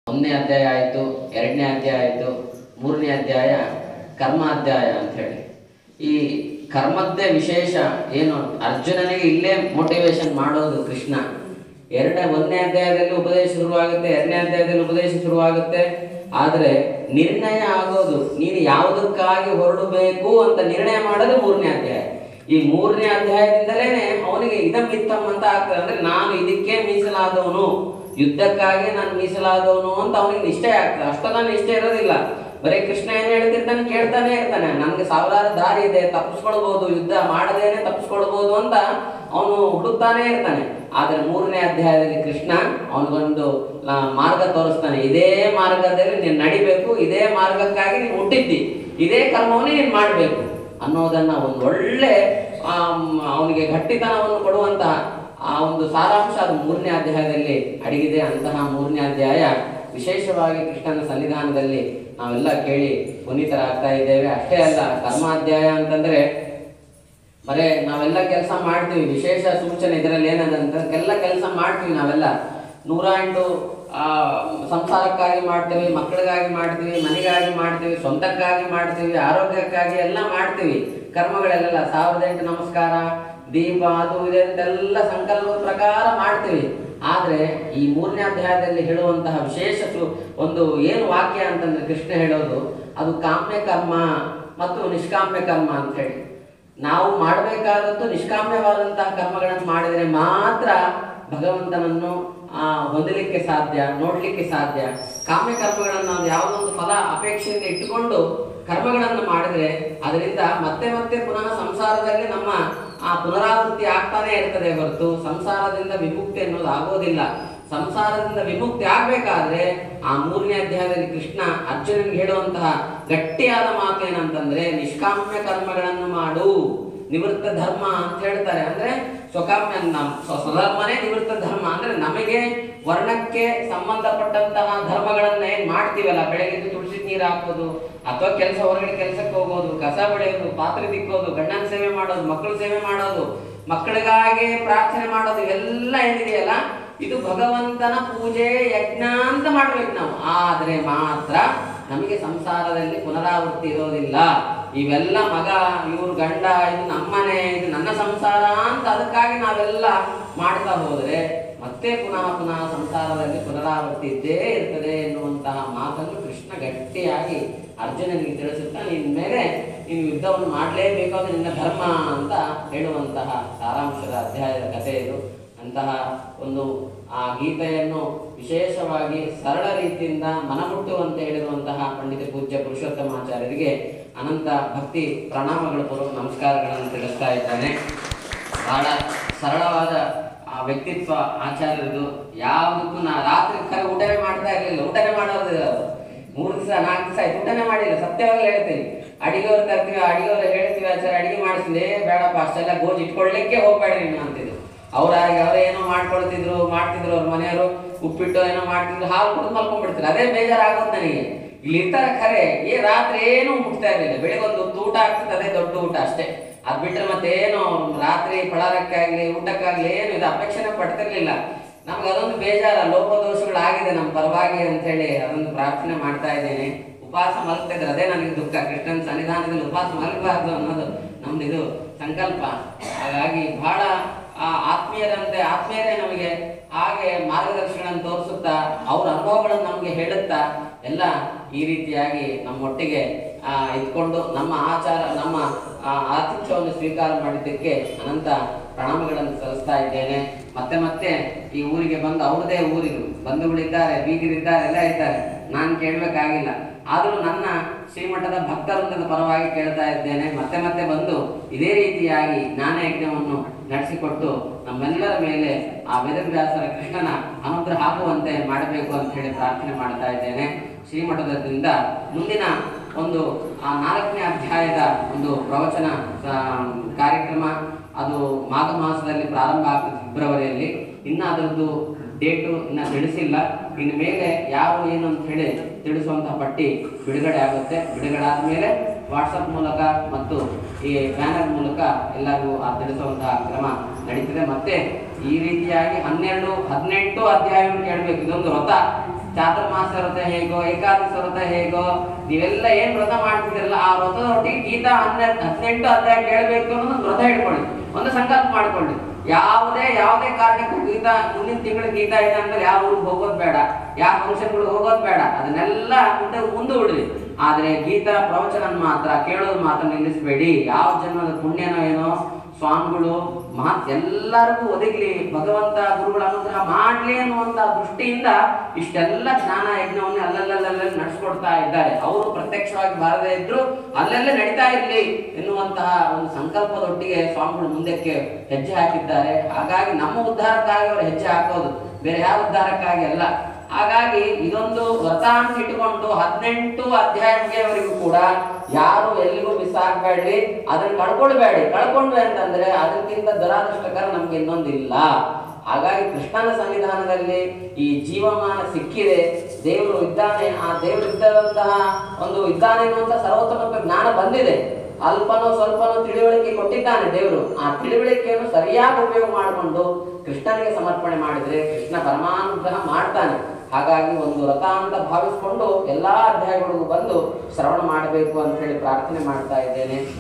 ಒಂದನೇ ಅಧ್ಯಾಯ ಆಯಿತು ಎರಡನೇ ಅಧ್ಯಾಯ ಆಯಿತು ಮೂರನೇ ಅಧ್ಯಾಯ ಕರ್ಮ ಅಧ್ಯಾಯ ಅಂತ ಹೇಳಿ ಈ ಕರ್ಮದ್ದೇ ವಿಶೇಷ ಏನು ಅರ್ಜುನನಿಗೆ ಇಲ್ಲೇ ಮೋಟಿವೇಶನ್ ಮಾಡೋದು ಕೃಷ್ಣ ಎರಡನೇ ಒಂದನೇ ಅಧ್ಯಾಯದಲ್ಲಿ ಉಪದೇಶ ಶುರುವಾಗುತ್ತೆ ಎರಡನೇ ಅಧ್ಯಾಯದಲ್ಲಿ ಉಪದೇಶ ಶುರುವಾಗುತ್ತೆ ಆದರೆ ನಿರ್ಣಯ ಆಗೋದು ನೀನು ಯಾವುದಕ್ಕಾಗಿ ಹೊರಡಬೇಕು ಅಂತ ನಿರ್ಣಯ ಮಾಡೋದು ಮೂರನೇ ಅಧ್ಯಾಯ ಈ ಮೂರನೇ ಅಧ್ಯಾಯದಿಂದಲೇ ಅವನಿಗೆ ಇದಮಿತ್ತಮ್ ಅಂತ ಆಗ್ತದೆ ಅಂದ್ರೆ ನಾನು ಇದಕ್ಕೆ ಮೀಸಲಾದವನು ಯುದ್ಧಕ್ಕಾಗಿ ನಾನು ಮೀಸಲಾದವನು ಅಂತ ಅವನಿಗೆ ನಿಶ್ಚಯ ಆಗ್ತದೆ ಅಷ್ಟೊಂದು ನಿಶ್ಚಯ ಇರೋದಿಲ್ಲ ಬರೀ ಕೃಷ್ಣ ಏನ್ ಹೇಳ್ತಿರ್ತಾನೆ ಕೇಳ್ತಾನೆ ಇರ್ತಾನೆ ನನ್ಗೆ ಸಾವಿರಾರು ದಾರಿ ಇದೆ ತಪ್ಪಿಸ್ಕೊಳ್ಬಹುದು ಯುದ್ಧ ಮಾಡದೇನೆ ತಪ್ಪಿಸ್ಕೊಳ್ಬಹುದು ಅಂತ ಅವನು ಹುಡುಕ್ತಾನೆ ಇರ್ತಾನೆ ಆದ್ರೆ ಮೂರನೇ ಅಧ್ಯಾಯದಲ್ಲಿ ಕೃಷ್ಣ ಅವನಿಗೊಂದು ಆ, ಮಾರ್ಗ ತೋರಿಸ್ತಾನೆ ಇದೇ ಮಾರ್ಗದಲ್ಲಿ ನೀನು ನಡಿಬೇಕು ಇದೇ ಮಾರ್ಗಕ್ಕಾಗಿ ನೀನು ಹುಟ್ಟಿದ್ದಿ ಇದೇ ಕರ್ಮವನ್ನೇ ನೀನು ಮಾಡಬೇಕು ಅನ್ನೋದನ್ನ ಒಂದು ಒಳ್ಳೆ ಅವನಿಗೆ ಗಟ್ಟಿತನವನ್ನು ಕೊಡುವಂತಹ ಆ ಒಂದು ಸಾರಾಂಶ ಅದು ಮೂರನೇ ಅಧ್ಯಾಯದಲ್ಲಿ ಅಡಗಿದೆ ಅಂತಹ ಮೂರನೇ ಅಧ್ಯಾಯ ವಿಶೇಷವಾಗಿ ಕೃಷ್ಣನ ಸನ್ನಿಧಾನದಲ್ಲಿ ನಾವೆಲ್ಲ ಕೇಳಿ ಪುನೀತರಾಗ್ತಾ ಇದ್ದೇವೆ ಅಷ್ಟೇ ಅಲ್ಲ ಕರ್ಮಾಧ್ಯಾಯ ಅಂತಂದ್ರೆ ಬರೇ ನಾವೆಲ್ಲ ಕೆಲಸ ಮಾಡ್ತೀವಿ ವಿಶೇಷ ಸೂಚನೆ ಇದರಲ್ಲಿ ಏನದಂತ ಎಲ್ಲ ಕೆಲಸ ಮಾಡ್ತೀವಿ ನಾವೆಲ್ಲ ನೂರ ಎಂಟು ಆ, ಸಂಸಾರಕ್ಕಾಗಿ ಮಾಡ್ತೀವಿ ಮಕ್ಕಳಿಗಾಗಿ ಮಾಡ್ತೀವಿ ಮನೆಗಾಗಿ ಮಾಡ್ತೀವಿ ಸ್ವಂತಕ್ಕಾಗಿ ಮಾಡ್ತೀವಿ ಆರೋಗ್ಯಕ್ಕಾಗಿ ಎಲ್ಲ ಮಾಡ್ತೀವಿ ಕರ್ಮಗಳೆಲ್ಲ ಸಾವಿರದ ಎಂಟು ನಮಸ್ಕಾರ ದೀಪ ಅದು ಇದೆ ಅಂತೆಲ್ಲ ಸಂಕಲ್ಪದ ಪ್ರಕಾರ ಮಾಡ್ತೀವಿ ಆದ್ರೆ ಈ ಮೂರನೇ ಅಧ್ಯಾಯದಲ್ಲಿ ಹೇಳುವಂತಹ ವಿಶೇಷ ಸು- ಒಂದು ಏನು ವಾಕ್ಯ ಅಂತಂದ್ರೆ ಕೃಷ್ಣ ಹೇಳೋದು ಅದು ಕಾಮ್ಯ ಕರ್ಮ ಮತ್ತು ನಿಷ್ಕಾಮ್ಯ ಕರ್ಮ ಅಂತ ಹೇಳಿ ನಾವು ಮಾಡಬೇಕಾದದ್ದು ನಿಷ್ಕಾಮ್ಯವಾದಂತಹ ಕರ್ಮಗಳನ್ನು ಮಾಡಿದರೆ ಮಾತ್ರ ಭಗವಂತನನ್ನು ಆ, ಹೊಂದಲಿಕ್ಕೆ ಸಾಧ್ಯ ನೋಡ್ಲಿಕ್ಕೆ ಸಾಧ್ಯ ಕಾಮ್ಯ ಕರ್ಮಗಳನ್ನು ನಾವು ಯಾವುದೊಂದು ಫಲ ಅಪೇಕ್ಷೆಯಿಂದ ಇಟ್ಟುಕೊಂಡು ಕರ್ಮಗಳನ್ನು ಮಾಡಿದ್ರೆ ಅದರಿಂದ ಮತ್ತೆ ಮತ್ತೆ ಪುನಃ ಸಂಸಾರದಲ್ಲಿ ನಮ್ಮ ಆ ಪುನರಾವೃತ್ತಿ ಆಗ್ತಾನೆ ಇರ್ತದೆ ಹೊರತು ಸಂಸಾರದಿಂದ ವಿಮುಕ್ತಿ ಅನ್ನೋದು ಆಗೋದಿಲ್ಲ ಸಂಸಾರದಿಂದ ವಿಮುಕ್ತಿ ಆಗ್ಬೇಕಾದ್ರೆ ಆ ಮೂರನೇ ಅಧ್ಯಾಯದಲ್ಲಿ ಕೃಷ್ಣ ಅರ್ಜುನನಿಗೆ ಹೇಳುವಂತಹ ಗಟ್ಟಿಯಾದ ಮಾತು ಏನಂತಂದ್ರೆ ನಿಷ್ಕಾಮ್ಯ ಕರ್ಮಗಳನ್ನು ಮಾಡು ನಿವೃತ್ತ ಧರ್ಮ ಅಂತ ಹೇಳ್ತಾರೆ ಅಂದ್ರೆ ಸ್ವಕಾಮ್ಯ ನಮ್- ಸ್ವ- ಸ್ವಧರ್ಮನೇ ನಿವೃತ್ತ ಧರ್ಮ ಅಂದ್ರೆ ನಮಗೆ ವರ್ಣಕ್ಕೆ ಸಂಬಂಧಪಟ್ಟಂತಹ ಧರ್ಮಗಳನ್ನ ಏನ್ ಮಾಡ್ತೀವಲ್ಲ ಬೆಳಗ್ಗೆ ತುಳಸಿ ನೀರು ಹಾಕೋದು ಅಥವಾ ಕೆಲಸ ಹೊರಗಡೆ ಕೆಲಸಕ್ಕೆ ಹೋಗೋದು ಕಸ ಬೆಳೆಯೋದು ಪಾತ್ರೆ ತಿಕ್ಕೋದು ಗಂಡನ ಸೇವೆ ಮಾಡೋದು ಮಕ್ಕಳ ಸೇವೆ ಮಾಡೋದು ಮಕ್ಕಳಿಗಾಗಿ ಪ್ರಾರ್ಥನೆ ಮಾಡೋದು ಇವೆಲ್ಲ ಏನಿದೆಯಲ್ಲ ಇದು ಭಗವಂತನ ಪೂಜೆ ಯಜ್ಞ ಅಂತ ಮಾಡ್ಬೇಕು ನಾವು ಆದ್ರೆ ಮಾತ್ರ ನಮಗೆ ಸಂಸಾರದಲ್ಲಿ ಪುನರಾವೃತ್ತಿ ಇರೋದಿಲ್ಲ ಇವೆಲ್ಲ ಮಗ ಇವ್ರ ಗಂಡ ಇದು ನಮ್ಮನೆ ಇದು ನನ್ನ ಸಂಸಾರ ಅಂತ ಅದಕ್ಕಾಗಿ ನಾವೆಲ್ಲ ಮಾಡ್ತಾ ಹೋದ್ರೆ ಮತ್ತೆ ಪುನಃ ಪುನಃ ಸಂಸಾರದಲ್ಲಿ ಪುನರಾವರ್ತಿ ಇದ್ದೇ ಇರ್ತದೆ ಎನ್ನುವಂತಹ ಮಾತನ್ನು ಕೃಷ್ಣ ಗಟ್ಟಿಯಾಗಿ ಅರ್ಜುನನಿಗೆ ತಿಳಿಸುತ್ತಾ ನಿನ್ ಮೇಲೆ ನೀನು ಯುದ್ಧವನ್ನು ಮಾಡಲೇಬೇಕು ಅದು ನಿನ್ನ ಧರ್ಮ ಅಂತ ಹೇಳುವಂತಹ ಸಾರಾಂಶದ ಅಧ್ಯಾಯದ ಕಥೆ ಇದು ಅಂತಹ ಒಂದು ಆ ಗೀತೆಯನ್ನು ವಿಶೇಷವಾಗಿ ಸರಳ ರೀತಿಯಿಂದ ಮನಮುಟ್ಟುವಂತೆ ಹೇಳಿರುವಂತಹ ಪಂಡಿತ ಪೂಜ್ಯ ಪುರುಷೋತ್ತಮಾಚಾರ್ಯರಿಗೆ ಅನಂತ ಭಕ್ತಿ ಪ್ರಣಾಮಗಳು ಪೂರ್ವ ನಮಸ್ಕಾರಗಳನ್ನು ತಿಳಿಸ್ತಾ ಇದ್ದಾನೆ ಬಹಳ ಸರಳವಾದ ಆ ವ್ಯಕ್ತಿತ್ವ ಆಚಾರ್ಯರದು ಯಾವುದಕ್ಕೂ ನಾ ರಾತ್ರಿ ಕರೆ ಊಟನೇ ಮಾಡ್ತಾ ಇರಲಿಲ್ಲ ಊಟನೇ ಮಾಡೋದು ಅವರು. ಮೂರು ದಿವಸ ನಾಲ್ಕು ದಿವಸ ಆಯ್ತು ಊಟನೇ ಮಾಡಿಲ್ಲ ಸತ್ಯವಾಗಿ ಹೇಳ್ತೀನಿ ಅಡಿಗೆವ್ರು ಕರ್ತೀವಿ ಅಡಿಗೆವ್ರು ಹೇಳ್ತೀವಿ ಆಚಾರ ಅಡಿಗೆ ಮಾಡಿಸಿದೆ ಬೇಡಪ್ಪ ಅಷ್ಟೆಲ್ಲ ಗೋಜಿ ಇಟ್ಕೊಳ್ಳಿಕ್ಕೆ ಹೋಗ್ಬೇಡ ನೀನು ಅಂತಿದ್ರು ಅವ್ರಾಗಿ ಅವ್ರೇನೋ ಮಾಡ್ಕೊಳ್ತಿದ್ರು ಮಾಡ್ತಿದ್ರು ಅವ್ರ ಮನೆಯವರು ಉಪ್ಪಿಟ್ಟು ಏನೋ ಮಾಡ್ತಿದ್ರು ಹಾಲು ಕುಡಿದು ಮಲ್ಕೊಂಡ್ಬಿಡ್ತಾರೆ ಅದೇ ಬೇಜಾರಾಗೋದು ನನಗೆ ಇಲ್ಲಿ ಇರ್ತಾರೆ ಖರೆ ಏ ರಾತ್ರಿ ಏನು ಮುಟ್ತಾ ಇರಲಿಲ್ಲ ಬೆಳಿಗ್ಗೆ ಒಂದು ಹೊತ್ತು ಊಟ ಆಗ್ತದೆ ಅದೇ ದೊಡ್ಡ ಊಟ ಅಷ್ಟೇ ಅದ್ ಬಿಟ್ರೆ ಮತ್ತೇನು ರಾತ್ರಿ ಫಳಾರಕ್ಕಾಗ್ಲಿ ಊಟಕ್ಕಾಗ್ಲಿ ಏನು ಇದು ಅಪೇಕ್ಷೆನೆ ಪಡ್ತಿರ್ಲಿಲ್ಲ ನಮ್ಗೆ ಅದೊಂದು ಬೇಜಾರ ಲೋಪದೋಷಗಳಾಗಿದೆ ನಮ್ಮ ಪರವಾಗಿ ಅಂತ ಹೇಳಿ ಅದೊಂದು ಪ್ರಾರ್ಥನೆ ಮಾಡ್ತಾ ಇದ್ದೇನೆ ಉಪವಾಸ ಮಲಗ್ತಿದ್ರೆ ಅದೇ ನನಗೆ ದುಃಖ ಕೃಷ್ಣನ ಸನ್ನಿಧಾನದಲ್ಲಿ ಉಪವಾಸ ಮಲಗಬಾರ್ದು ಅನ್ನೋದು ನಮ್ದು ಇದು ಸಂಕಲ್ಪ ಹಾಗಾಗಿ ಬಹಳ ಆ ಆತ್ಮೀಯರಂತೆ ಆತ್ಮೀಯರೇ ನಮಗೆ ಹಾಗೆ ಮಾರ್ಗದರ್ಶನಗಳನ್ನು ತೋರಿಸುತ್ತಾ ಅವ್ರ ಅನುಭವಗಳನ್ನು ನಮಗೆ ಹೇಳುತ್ತಾ ಎಲ್ಲ ಈ ರೀತಿಯಾಗಿ ನಮ್ಮೊಟ್ಟಿಗೆ ಆ, ಇದ್ಕೊಂಡು ನಮ್ಮ ಆಚಾರ ನಮ್ಮ ಆ, ಆತಿಥ್ಯವನ್ನು ಸ್ವೀಕಾರ ಮಾಡಿದ್ದಕ್ಕೆ ಅನಂತ ಪ್ರಣಾಮಗಳನ್ನು ಸಲ್ಲಿಸ್ತಾ ಇದ್ದೇನೆ ಮತ್ತೆ ಮತ್ತೆ ಈ ಊರಿಗೆ ಬಂದು ಅವ್ರದೇ ಊರಿಗೂ ಬಂಧುಗಳಿದ್ದಾರೆ ಬೀಗರಿದ್ದಾರೆ ಎಲ್ಲ ಇದ್ದಾರೆ ನಾನು ಕೇಳಬೇಕಾಗಿಲ್ಲ ಆದರೂ ನನ್ನ ಶ್ರೀಮಠದ ಭಕ್ತವೃಂದದ ಪರವಾಗಿ ಕೇಳ್ತಾ ಇದ್ದೇನೆ ಮತ್ತೆ ಮತ್ತೆ ಬಂದು ಇದೇ ರೀತಿಯಾಗಿ ಜ್ಞಾನ ಯಜ್ಞವನ್ನು ನಡೆಸಿಕೊಟ್ಟು ನಮ್ಮೆಲ್ಲರ ಮೇಲೆ ಆ ವೇದವ್ಯಾಸರ ಕೃಷ್ಣನ ಅನುಗ್ರಹ ಆಗುವಂತೆ ಮಾಡಬೇಕು ಅಂತ ಹೇಳಿ ಪ್ರಾರ್ಥನೆ ಮಾಡ್ತಾ ಇದ್ದೇನೆ ಶ್ರೀಮಠದಿಂದ ಮುಂದಿನ ಒಂದು ಆ ನಾಲ್ಕನೇ ಅಧ್ಯಾಯದ ಒಂದು ಪ್ರವಚನ ಆ, ಕಾರ್ಯಕ್ರಮ ಅದು ಮಾಘ ಮಾಸದಲ್ಲಿ ಪ್ರಾರಂಭ ಆಗ್ತದೆ ಫೆಬ್ರವರಿಯಲ್ಲಿ ಇನ್ನು ಅದರದ್ದು ಡೇಟು ಇನ್ನು ತಿಳಿಸಿಲ್ಲ ಇನ್ನು ಮೇಲೆ ಯಾವ ಏನು ಅಂತ ಹೇಳಿ ತಿಳಿಸುವಂತಹ ಪಟ್ಟಿ ಬಿಡುಗಡೆ ಆಗುತ್ತೆ ಬಿಡುಗಡೆ ಆದಮೇಲೆ ವಾಟ್ಸಪ್ ಮೂಲಕ ಮತ್ತು ಈ ಬ್ಯಾನರ್ ಮೂಲಕ ಎಲ್ಲರಿಗೂ ಆ ತಿಳಿಸುವಂತಹ ಕ್ರಮ ನಡೀತದೆ ಮತ್ತೆ ಈ ರೀತಿಯಾಗಿ ಹನ್ನೆರಡು ಹದಿನೆಂಟು ಅಧ್ಯಾಯವನ್ನು ಕೇಳಬೇಕು ಇದೊಂದು ವ್ರತ ಚಾತುರ್ಮಾಸ ವ್ರತ ಹೇಗೋ ಏಕಾದಶಿ ವ್ರತ ಹೇಗೋ ನೀವೆಲ್ಲ ಏನ್ ವ್ರತ ಮಾಡ್ತಿದ್ರಲ್ಲ ಆ ವ್ರತದೊಟ್ಟಿಗೆ ಗೀತಾ ಹನ್ನೆರಡು ಹದಿನೆಂಟು ಅಧ್ಯಾಯ ಕೇಳಬೇಕು ಅನ್ನೋದು ವ್ರತ ಹಿಡ್ಕೊಳ್ಳಿ ಒಂದು ಸಂಕಲ್ಪ ಮಾಡ್ಕೊಳ್ಳಿ ಯಾವುದೇ ಯಾವುದೇ ಕಾರಣಕ್ಕೂ ಗೀತಾ ಮುಂದಿನ ತಿಂಗಳು ಗೀತಾ ಇದೆ ಅಂದ್ರೆ ಯಾವ ಊರಿಗೆ ಹೋಗೋದು ಬೇಡ ಯಾವ ಫಂಕ್ಷನ್ಗಳಿಗೆ ಹೋಗೋದು ಬೇಡ ಅದನ್ನೆಲ್ಲ ಮುಂದೆ ಮುಂದೆ ಉಳಿರಿ ಆದ್ರೆ ಗೀತಾ ಪ್ರವಚನ ಮಾತ್ರ ಕೇಳೋದು ಮಾತ್ರ ನಿಲ್ಲಿಸಬೇಡಿ ಯಾವ ಜನ್ಮದ ಪುಣ್ಯನೋ ಏನೋ ಸ್ವಾಮಿಗಳು ಮಹಾ ಎಲ್ಲರಿಗೂ ಒದಗ್ಲಿ ಭಗವಂತ ಗುರುಗಳ ಅನುಗ್ರಹ ಮಾಡ್ಲಿ ಅನ್ನುವಂತ ದೃಷ್ಟಿಯಿಂದ ಇಷ್ಟೆಲ್ಲ ಜ್ಞಾನ ಯಜ್ಞವನ್ನೇ ಅಲ್ಲಲ್ಲಲ್ಲೇ ನಡೆಸ್ಕೊಡ್ತಾ ಇದ್ದಾರೆ ಅವರು ಪ್ರತ್ಯಕ್ಷವಾಗಿ ಬಾರದೇ ಇದ್ರು ಅಲ್ಲೆಲ್ಲೇ ನಡೀತಾ ಇರ್ಲಿ ಎನ್ನುವಂತಹ ಒಂದು ಸಂಕಲ್ಪದೊಟ್ಟಿಗೆ ಸ್ವಾಮಿಗಳು ಮುಂದಕ್ಕೆ ಹೆಜ್ಜೆ ಹಾಕಿದ್ದಾರೆ ಹಾಗಾಗಿ ನಮ್ಮ ಉದ್ಧಾರಕ್ಕಾಗಿ ಅವರು ಹೆಜ್ಜೆ ಹಾಕೋದು ಬೇರೆ ಯಾವ ಉದ್ಧಾರಕ್ಕಾಗಿ ಅಲ್ಲ ಹಾಗಾಗಿ ಇದೊಂದು ವ್ರತ ಅಂತ ಇಟ್ಕೊಂಡು ಹದಿನೆಂಟು ಅಧ್ಯಾಯವರೆಗೂ ಕೂಡ ಯಾರು ಎಲ್ಲಿಗೂ ಮಿಸ್ ಆಗ್ಬೇಡ್ರಿ ಅದನ್ನ ಕಳ್ಕೊಳ್ಬೇಡಿ ಕಳ್ಕೊಂಡ್ವಿ ಅಂತಂದ್ರೆ ಅದಕ್ಕಿಂತ ದುರಾದೃಷ್ಟಕರ ನಮ್ಗೆ ಇನ್ನೊಂದಿಲ್ಲ ಹಾಗಾಗಿ ಕೃಷ್ಣನ ಸನ್ನಿಧಾನದಲ್ಲಿ ಈ ಜೀವಮಾನ ಸಿಕ್ಕಿದೆ ದೇವರು ಇದ್ದಾನೆ ಆ ದೇವರು ಇದ್ದಂತಹ ಒಂದು ಇದ್ದಾನೆ ಅನ್ನುವಂತ ಸರ್ವೋತ್ತಮ ಜ್ಞಾನ ಬಂದಿದೆ ಅಲ್ಪನೋ ಸ್ವಲ್ಪನೋ ತಿಳುವಳಿಕೆ ಕೊಟ್ಟಿದ್ದಾನೆ ದೇವರು ಆ ತಿಳುವಳಿಕೆಯನ್ನು ಸರಿಯಾಗಿ ಉಪಯೋಗ ಮಾಡಿಕೊಂಡು ಕೃಷ್ಣನಿಗೆ ಸಮರ್ಪಣೆ ಮಾಡಿದ್ರೆ ಕೃಷ್ಣ ಪರಮಾನುಗ್ರಹ ಮಾಡ್ತಾನೆ ಹಾಗಾಗಿ ಒಂದು ವ್ರತ ಅಂತ ಭಾವಿಸ್ಕೊಂಡು ಎಲ್ಲಾ ಅಧ್ಯಾಯಗಳಿಗೂ ಬಂದು ಶ್ರವಣ ಮಾಡಬೇಕು ಅಂತ ಹೇಳಿ ಪ್ರಾರ್ಥನೆ ಮಾಡ್ತಾ ಇದ್ದೇನೆ